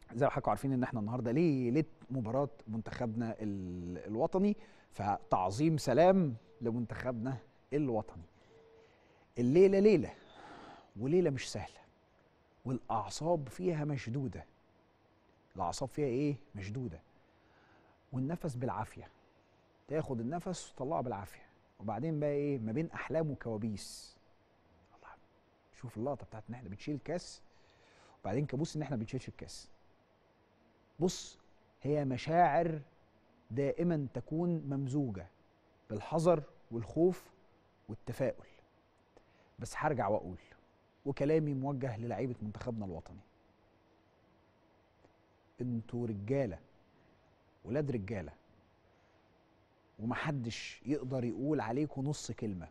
زي ما حضراتكم عارفين ان احنا النهارده ليله مباراه منتخبنا ال- الوطني فتعظيم سلام لمنتخبنا الوطني الليله ليله وليله مش سهله والاعصاب فيها مشدوده الاعصاب فيها ايه مشدوده والنفس بالعافيه تاخد النفس وتطلعه بالعافيه وبعدين بقى ايه ما بين احلام وكوابيس الله شوف اللقطه بتاعت ان احنا بنشيل كاس وبعدين كابوس ان احنا بنشيلش الكاس بص هي مشاعر دائما تكون ممزوجه بالحذر والخوف والتفاؤل بس هرجع واقول وكلامي موجه للعيبه منتخبنا الوطني انتوا رجاله ولاد رجاله ومحدش يقدر يقول عليكم نص كلمه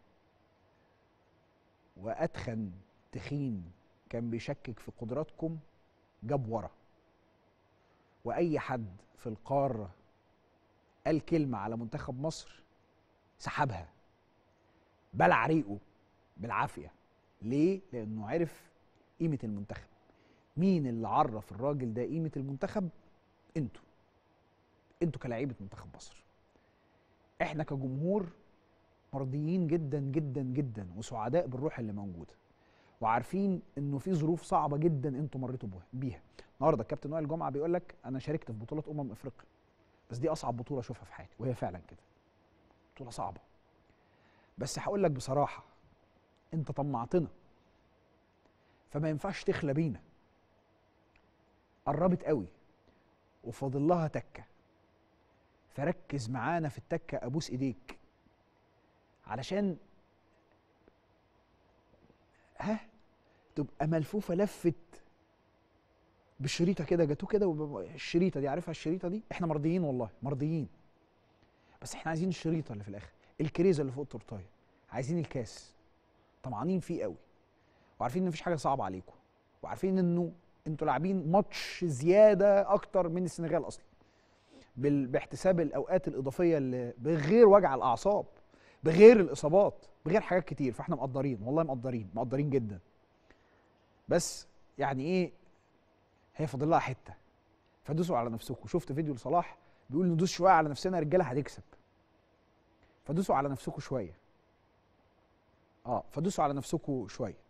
واتخن تخين كان بيشكك في قدراتكم جاب ورا واي حد في القاره قال كلمه على منتخب مصر سحبها بلع ريقه بالعافيه ليه لانه عرف قيمه المنتخب مين اللي عرف الراجل ده قيمه المنتخب انتوا انتوا كلاعيبه منتخب مصر احنا كجمهور مرضيين جدا جدا جدا وسعداء بالروح اللي موجوده وعارفين انه في ظروف صعبه جدا انتوا مريتوا بها- بيها النهارده الكابتن وائل جمعه بيقول لك انا شاركت في بطوله امم افريقيا بس دي اصعب بطوله اشوفها في حياتي وهي فعلا كده بطوله صعبه بس هقول لك بصراحه انت طمعتنا فما ينفعش تخلى بينا قربت قوي وفاضل لها تكه فركز معانا في التكه ابوس ايديك علشان ها تبقى ملفوفه لفه بالشريطه كده جاتوه كده وب- الشريطه دي عارفها الشريطه دي احنا مرضيين والله مرضيين بس احنا عايزين الشريطه اللي في الاخر الكريزه اللي فوق التورتايه عايزين الكاس طمعانين فيه قوي وعارفين ان مفيش حاجه صعبه عليكم وعارفين انه انتوا لاعبين ماتش زياده اكتر من السنغال اصلا بال... باحتساب الاوقات الاضافيه اللي بغير وجع الاعصاب بغير الاصابات بغير حاجات كتير فاحنا مقدرين والله مقدرين مقدرين جدا بس يعني ايه هي فاضل لها حته فدوسوا على نفسكم شفت فيديو لصلاح بيقول ندوس شويه على نفسنا يا رجاله هنكسب فدوسوا على نفسكم شويه اه فدوسوا على نفسكم شويه